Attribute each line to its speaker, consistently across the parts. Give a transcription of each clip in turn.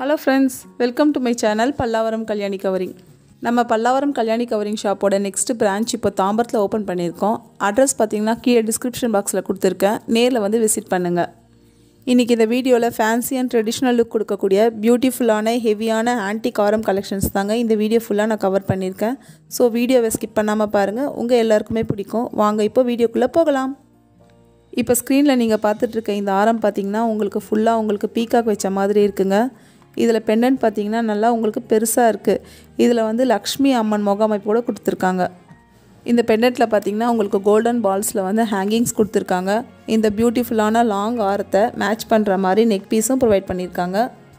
Speaker 1: hello friends welcome to my channel Pallavaram Kalyani covering நம்ம Pallavaram Kalyani covering ஷாப்போட next branch இப்போ தாம்பரத்தில் ஓப்பன் பண்ணியிருக்கோம் அட்ரஸ் பார்த்தீங்கன்னா கீழே டிஸ்கிரிப்ஷன் பாக்ஸில் கொடுத்துருக்கேன் நேரில் வந்து விசிட் பண்ணுங்கள் இன்றைக்கி இந்த வீடியோவில் ஃபேன்சி அண்ட் ட்ரெடிஷ்னல் லுக் கொடுக்கக்கூடிய பியூட்டிஃபுல்லான ஹெவியான ஆன்டி காரம் கலெக்ஷன்ஸ் தாங்க இந்த வீடியோ ஃபுல்லாக நான் கவர் பண்ணியிருக்கேன் ஸோ வீடியோவை ஸ்கிப் பண்ணாமல் பாருங்கள் உங்கள் எல்லாருக்குமே பிடிக்கும் வாங்க இப்போ வீடியோக்குள்ளே போகலாம் இப்போ ஸ்க்ரீனில் நீங்கள் பார்த்துட்ருக்க இந்த ஆரம் பார்த்தீங்கன்னா உங்களுக்கு ஃபுல்லாக உங்களுக்கு பீகாக் வச்ச மாதிரி இருக்குங்க இதில் பெண்டன்ட் பார்த்தீங்கன்னா நல்லா உங்களுக்கு பெருசாக இருக்குது இதில் வந்து லக்ஷ்மி அம்மன் முகமைப்போடு கொடுத்துருக்காங்க இந்த பெண்டன்ட்டில் பார்த்தீங்கன்னா உங்களுக்கு கோல்டன் பால்ஸில் வந்து ஹேங்கிங்ஸ் கொடுத்துருக்காங்க இந்த பியூட்டிஃபுல்லான லாங் ஆரத்தை மேட்ச் பண்ணுற மாதிரி நெக் பீஸும் ப்ரொவைட் பண்ணியிருக்காங்க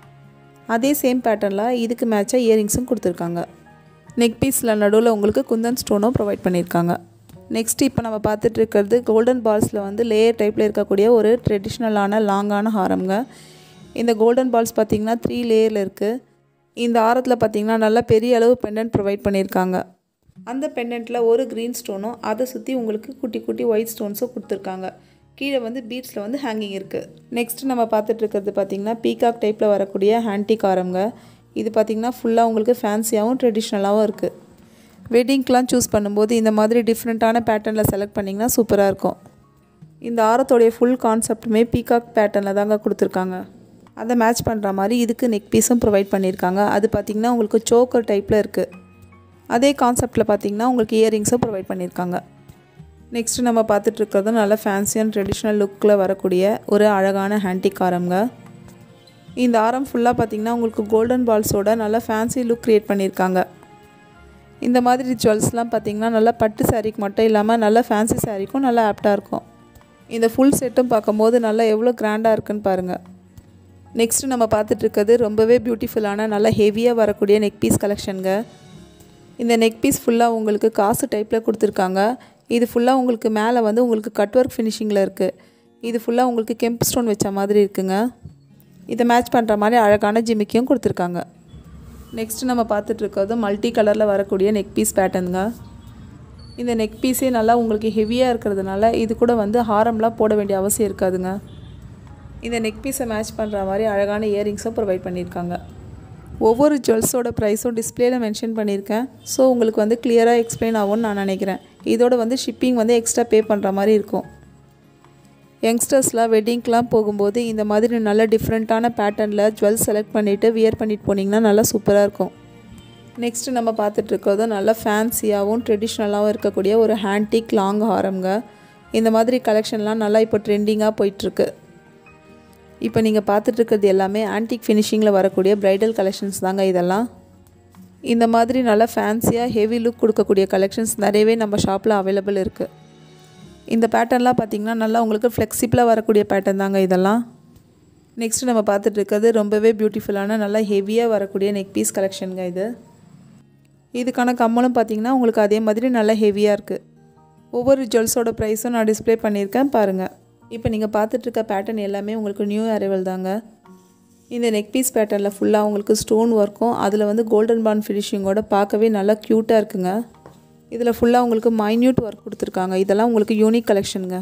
Speaker 1: அதே சேம் பேட்டர்னில் இதுக்கு மேட்சாக இயரிங்ஸும் கொடுத்துருக்காங்க நெக் பீஸில் நடுவில் உங்களுக்கு குந்தன் ஸ்டோனும் ப்ரொவைட் பண்ணியிருக்காங்க நெக்ஸ்ட் இப்போ நம்ம பார்த்துட்டு இருக்கிறது கோல்டன் பால்ஸில் வந்து லேயர் டைப்பில் இருக்கக்கூடிய ஒரு ட்ரெடிஷ்னலான லாங்கான ஹாரம்ங்க இந்த கோல்டன் பால்ஸ் பார்த்திங்கன்னா த்ரீ லேயரில் இருக்குது இந்த ஆரத்தில் பார்த்திங்கன்னா நல்லா பெரிய அளவு பெண்டன்ட் ப்ரொவைட் பண்ணியிருக்காங்க அந்த பெண்டன்ட்டில் ஒரு க்ரீன் ஸ்டோனும் அதை சுற்றி உங்களுக்கு குட்டி குட்டி ஒயிட் ஸ்டோன்ஸும் கொடுத்துருக்காங்க கீழே வந்து பீட்ஸில் வந்து ஹேங்கிங் இருக்குது நெக்ஸ்ட் நம்ம பார்த்துட்டு இருக்கிறது பார்த்திங்கன்னா பீகாக் டைப்பில் வரக்கூடிய ஹேண்டிக் ஆரம்ங்க இது பார்த்திங்கன்னா ஃபுல்லாக உங்களுக்கு ஃபேன்சியாகவும் ட்ரெடிஷ்னலாகவும் இருக்குது வெட்டிங்க்கெலாம் சூஸ் பண்ணும்போது இந்த மாதிரி டிஃப்ரெண்ட்டான பேட்டர்னில் செலக்ட் பண்ணிங்கன்னா சூப்பராக இருக்கும் இந்த ஆரத்தோடைய ஃபுல் கான்செப்ட்டுமே பீகாக் பேட்டர்னில் தாங்க கொடுத்துருக்காங்க அதை மேட்ச் பண்ணுற மாதிரி இதுக்கு நெக் பீஸும் ப்ரொவைட் பண்ணியிருக்காங்க அது பார்த்திங்கன்னா உங்களுக்கு சோக்கர் டைப்பில் இருக்குது அதே கான்செப்டில் பார்த்திங்கன்னா உங்களுக்கு இயரிங்ஸும் ப்ரொவைட் பண்ணியிருக்காங்க நெக்ஸ்ட்டு நம்ம பார்த்துட்ருக்கிறது நல்ல ஃபேன்சி அண்ட் ட்ரெடிஷ்னல் லுக்கில் வரக்கூடிய ஒரு அழகான ஹேண்டிக் ஆரம்ங்க இந்த ஆரம் ஃபுல்லாக பார்த்திங்கன்னா உங்களுக்கு கோல்டன் பால்ஸோட நல்ல ஃபேன்சி லுக் க்ரியேட் பண்ணியிருக்காங்க இந்த மாதிரி ஜுவல்ஸ்லாம் பார்த்திங்கன்னா நல்லா பட்டு சாரீக்கு மட்டும் இல்லாமல் நல்ல ஃபேன்சி சாரீக்கும் நல்லா ஆப்டாக இருக்கும் இந்த ஃபுல் செட்டும் பார்க்கும்போது நல்லா எவ்வளோ கிராண்டாக இருக்குன்னு பாருங்கள் நெக்ஸ்ட்டு நம்ம பார்த்துட்டு இருக்கிறது ரொம்பவே பியூட்டிஃபுல்லான நல்லா ஹெவியாக வரக்கூடிய நெக் பீஸ் கலெக்ஷனுங்க இந்த நெக் பீஸ் ஃபுல்லாக உங்களுக்கு காசு டைப்பில் கொடுத்துருக்காங்க இது ஃபுல்லாக உங்களுக்கு மேலே வந்து உங்களுக்கு கட் ஒர்க் ஃபினிஷிங்கில் இருக்குது இது ஃபுல்லாக உங்களுக்கு கெம்ப் ஸ்டோன் வச்ச மாதிரி இருக்குங்க இதை மேட்ச் பண்ணுற மாதிரி அழகான ஜிமிக்கியும் கொடுத்துருக்காங்க நெக்ஸ்ட்டு நம்ம பார்த்துட்ருக்கிறது மல்டி கலரில் வரக்கூடிய நெக் பீஸ் பேட்டர்னுங்க இந்த நெக் பீஸே நல்லா உங்களுக்கு ஹெவியாக இருக்கிறதுனால இது கூட வந்து ஹாரம்லாம் போட வேண்டிய அவசியம் இருக்காதுங்க இந்த நெக் பீஸை மேட்ச் பண்ணுற மாதிரி அழகான இயரிங்ஸும் ப்ரொவைட் பண்ணியிருக்காங்க ஒவ்வொரு ஜுவல்ஸோட ப்ரைஸும் டிஸ்பிளேயில் மென்ஷன் பண்ணியிருக்கேன் ஸோ உங்களுக்கு வந்து கிளியராக எக்ஸ்பிளைன் ஆகும்னு நான் நினைக்கிறேன் இதோட வந்து ஷிப்பிங் வந்து எக்ஸ்ட்ரா பே பண்ணுற மாதிரி இருக்கும் யங்ஸ்டர்ஸ்லாம் வெட்டிங்க்கெலாம் போகும்போது இந்த மாதிரி நல்ல டிஃப்ரெண்ட்டான பேட்டர்னில் ஜுவல்ஸ் செலக்ட் பண்ணிவிட்டு வியர் பண்ணிட்டு போனீங்கன்னா நல்லா சூப்பராக இருக்கும் நெக்ஸ்ட்டு நம்ம பார்த்துட்ருக்கிறது நல்ல ஃபேன்சியாகவும் ட்ரெடிஷ்னலாகவும் இருக்கக்கூடிய ஒரு ஹேண்டிக் லாங் ஹாரம்ங்க இந்த மாதிரி கலெக்ஷன்லாம் நல்லா இப்போ ட்ரெண்டிங்காக போயிட்டுருக்கு இப்போ நீங்கள் பார்த்துட்ருக்கிறது எல்லாமே ஆன்டிக் ஃபினிஷிங்கில் வரக்கூடிய ப்ரைடல் கலெக்ஷன்ஸ் தாங்க இதெல்லாம் இந்த மாதிரி நல்லா ஃபேன்சியாக ஹெவி லுக் கொடுக்கக்கூடிய கலெக்ஷன்ஸ் நிறையவே நம்ம ஷாப்பில் அவைலபிள் இருக்குது இந்த பேட்டர்ன்லாம் பார்த்திங்கன்னா நல்லா உங்களுக்கு ஃப்ளெக்சிபிளாக வரக்கூடிய பேட்டர்ன் தாங்க இதெல்லாம் நெக்ஸ்ட்டு நம்ம பார்த்துட்டு இருக்கிறது ரொம்பவே பியூட்டிஃபுல்லான நல்லா ஹெவியாக வரக்கூடிய நெக் பீஸ் கலெக்ஷனுங்க இது இதுக்கான கம்மலும் பார்த்திங்கன்னா உங்களுக்கு அதே மாதிரி நல்லா ஹெவியாக இருக்குது ஒவ்வொரு ஜுவல்ஸோட ப்ரைஸும் நான் டிஸ்பிளே பண்ணியிருக்கேன் பாருங்கள் இப்போ நீங்கள் பார்த்துட்ருக்க பேட்டர்ன் எல்லாமே உங்களுக்கு நியூ அரைவல் தாங்க இந்த நெக் பீஸ் பேட்டர்னில் ஃபுல்லாக உங்களுக்கு ஸ்டோன் ஒர்க்கும் அதில் வந்து கோல்டன் பான் ஃபினிஷிங்கோட பார்க்கவே நல்லா க்யூட்டாக இருக்குங்க இதில் ஃபுல்லாக உங்களுக்கு மைன்யூட் ஒர்க் கொடுத்துருக்காங்க இதெல்லாம் உங்களுக்கு யூனிக் கலெக்ஷனுங்க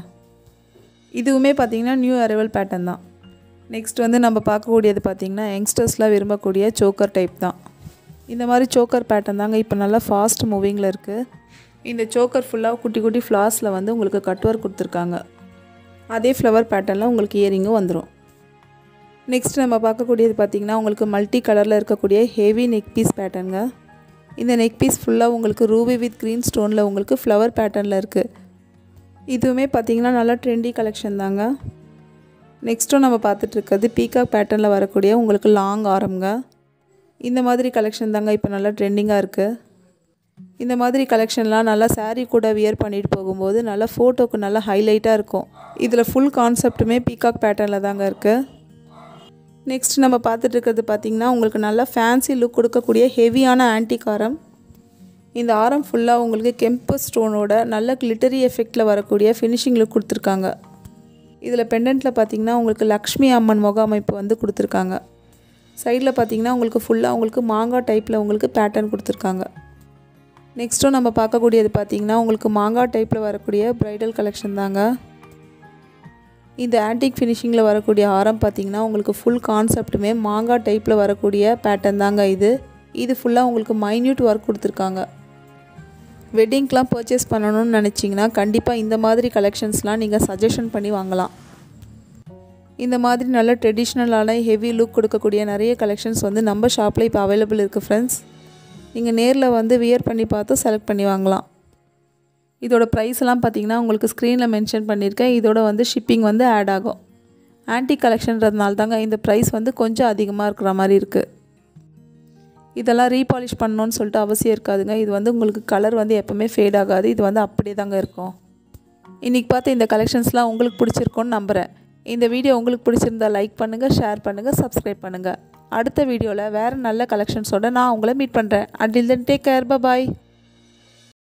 Speaker 1: இதுவுமே பார்த்திங்கன்னா நியூ அரைவல் பேட்டர்ன் தான் நெக்ஸ்ட் வந்து நம்ம பார்க்கக்கூடியது பார்த்திங்கன்னா யங்ஸ்டர்ஸ்லாம் விரும்பக்கூடிய சோக்கர் டைப் தான் இந்த மாதிரி சோக்கர் பேட்டர்ன் தாங்க இப்போ நல்லா ஃபாஸ்ட் மூவிங்கில் இருக்குது இந்த சோக்கர் ஃபுல்லாக குட்டி குட்டி ஃப்ளாஸில் வந்து உங்களுக்கு கட் ஒர்க் கொடுத்துருக்காங்க அதே ஃப்ளவர் பேட்டர்னில் உங்களுக்கு இயரிங்கும் வந்துடும் நெக்ஸ்ட் நம்ம பார்க்கக்கூடியது பார்த்திங்கன்னா உங்களுக்கு மல்டி கலரில் இருக்கக்கூடிய ஹெவி நெக் பீஸ் பேட்டர்னுங்க இந்த நெக் பீஸ் ஃபுல்லாக உங்களுக்கு ரூபி வித் க்ரீன் ஸ்டோனில் உங்களுக்கு ஃப்ளவர் பேட்டர்னில் இருக்குது இதுவுமே பார்த்திங்கன்னா நல்லா ட்ரெண்டி கலெக்ஷன் தாங்க நெக்ஸ்ட்டும் நம்ம பார்த்துட்ருக்கிறது பீகாக் பேட்டர்னில் வரக்கூடிய உங்களுக்கு லாங் ஆரம்ங்க இந்த மாதிரி கலெக்ஷன் தாங்க இப்போ நல்லா ட்ரெண்டிங்காக இருக்குது இந்த மாதிரி கலெக்ஷன்லாம் நல்லா சாரீ கூட வியர் பண்ணிட்டு போகும்போது நல்லா ஃபோட்டோக்கு நல்லா ஹைலைட்டாக இருக்கும் இதில் ஃபுல் கான்செப்ட்டுமே பீகாக் பேட்டர்னில் தாங்க இருக்குது நெக்ஸ்ட் நம்ம பார்த்துட்டு இருக்கிறது பார்த்திங்கன்னா உங்களுக்கு நல்லா ஃபேன்சி லுக் கொடுக்கக்கூடிய ஹெவியான ஆன்டிக் ஆரம் இந்த ஆரம் ஃபுல்லாக உங்களுக்கு கெம்பு ஸ்டோனோட நல்ல கிளிட்டரி எஃபெக்டில் வரக்கூடிய ஃபினிஷிங் லுக் கொடுத்துருக்காங்க இதில் பெண்டன்ட்டில் பார்த்திங்கன்னா உங்களுக்கு லக்ஷ்மி அம்மன் முக அமைப்பு வந்து கொடுத்துருக்காங்க சைடில் பார்த்திங்கன்னா உங்களுக்கு ஃபுல்லாக உங்களுக்கு மாங்காய் டைப்பில் உங்களுக்கு பேட்டர்ன் கொடுத்துருக்காங்க நெக்ஸ்ட்டும் நம்ம பார்க்கக்கூடியது பார்த்திங்கன்னா உங்களுக்கு மாங்காய் டைப்பில் வரக்கூடிய ப்ரைடல் கலெக்ஷன் தாங்க இந்த ஆன்டிக் ஃபினிஷிங்கில் வரக்கூடிய ஆரம் பார்த்திங்கன்னா உங்களுக்கு ஃபுல் கான்செப்ட்டுமே மாங்காய் டைப்பில் வரக்கூடிய பேட்டர்ன் தாங்க இது இது ஃபுல்லாக உங்களுக்கு மைன்யூட் ஒர்க் கொடுத்துருக்காங்க வெட்டிங்க்கெலாம் பர்ச்சேஸ் பண்ணணும்னு நினச்சிங்கன்னா கண்டிப்பாக இந்த மாதிரி கலெக்ஷன்ஸ்லாம் நீங்கள் சஜஷன் பண்ணி வாங்கலாம் இந்த மாதிரி நல்ல ட்ரெடிஷ்னலான ஹெவி லுக் கொடுக்கக்கூடிய நிறைய கலெக்ஷன்ஸ் வந்து நம்ம ஷாப்பில் இப்போ அவைலபிள் இருக்குது ஃப்ரெண்ட்ஸ் நீங்கள் நேரில் வந்து வியர் பண்ணி பார்த்து செலக்ட் பண்ணி வாங்கலாம் இதோட ப்ரைஸ்லாம் பார்த்தீங்கன்னா உங்களுக்கு ஸ்க்ரீனில் மென்ஷன் பண்ணியிருக்கேன் இதோட வந்து ஷிப்பிங் வந்து ஆட் ஆகும் ஆன்டிக் கலெக்ஷன்றதுனால தாங்க இந்த ப்ரைஸ் வந்து கொஞ்சம் அதிகமாக இருக்கிற மாதிரி இருக்குது இதெல்லாம் ரீபாலிஷ் பண்ணணும்னு சொல்லிட்டு அவசியம் இருக்காதுங்க இது வந்து உங்களுக்கு கலர் வந்து எப்போவுமே ஃபேட் ஆகாது இது வந்து அப்படியே தாங்க இருக்கும் இன்றைக்கி பார்த்து இந்த கலெக்ஷன்ஸ்லாம் உங்களுக்கு பிடிச்சிருக்கோன்னு நம்புகிறேன் இந்த வீடியோ உங்களுக்கு பிடிச்சிருந்தா லைக் பண்ணுங்கள் ஷேர் பண்ணுங்கள் சப்ஸ்கிரைப் பண்ணுங்கள் அடுத்த வீடியோவில் வேறு நல்ல கலெக்ஷன்ஸோடு நான் உங்களை மீட் பண்ணுறேன் அண்டில் தென் டேக் கேர் பாய்